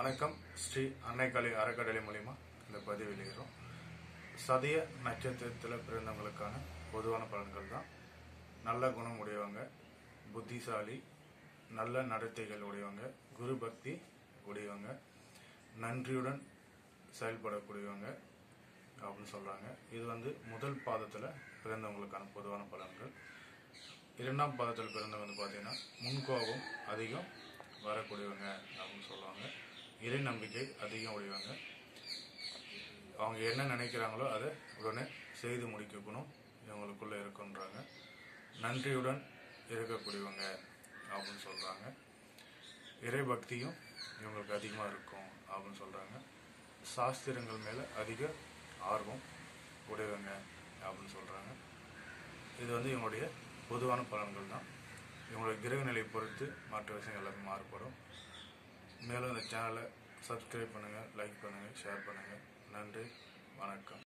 வணக்கம் ஸ்ரீ அன்னைக்காளி அறக்கட்டளை மூலிமா இந்த பதிவு வெளியிடுறோம் சதய நட்சத்திரத்தில் பிறந்தவங்களுக்கான பொதுவான பலன்கள் தான் நல்ல குணம் உடையவங்க புத்திசாலி நல்ல நடத்தைகள் உடையவங்க குரு பக்தி உடையவங்க நன்றியுடன் செயல்படக்கூடியவங்க அப்படின்னு சொல்கிறாங்க இது வந்து முதல் பாதத்தில் பிறந்தவங்களுக்கான பொதுவான பலன்கள் இரண்டாம் பாதத்தில் பிறந்தவங்க வந்து பார்த்தீங்கன்னா முன்கோபம் அதிகம் வரக்கூடியவங்க அப்படின்னு சொல்லுவாங்க இறை நம்பிக்கை அதிகம் உடையவங்க அவங்க என்ன நினைக்கிறாங்களோ அதை உடனே செய்து முடிக்கணும் இவங்களுக்குள்ள இருக்குன்றாங்க நன்றியுடன் இருக்கக்கூடியவங்க அப்படின்னு சொல்கிறாங்க இறை பக்தியும் இவங்களுக்கு அதிகமாக இருக்கும் அப்படின்னு சொல்கிறாங்க சாஸ்திரங்கள் மேலே அதிக ஆர்வம் உடையவங்க அப்படின்னு சொல்கிறாங்க இது வந்து இவங்களுடைய பொதுவான பலன்கள் தான் இவங்களுடைய கிரக நிலை பொறுத்து மற்ற விஷயங்கள் எல்லாமே மாறுபடும் மேலும் இந்த சேனலை சப்ஸ்கிரைப் பண்ணுங்கள் லைக் பண்ணுங்கள் ஷேர் பண்ணுங்கள் நன்றி வணக்கம்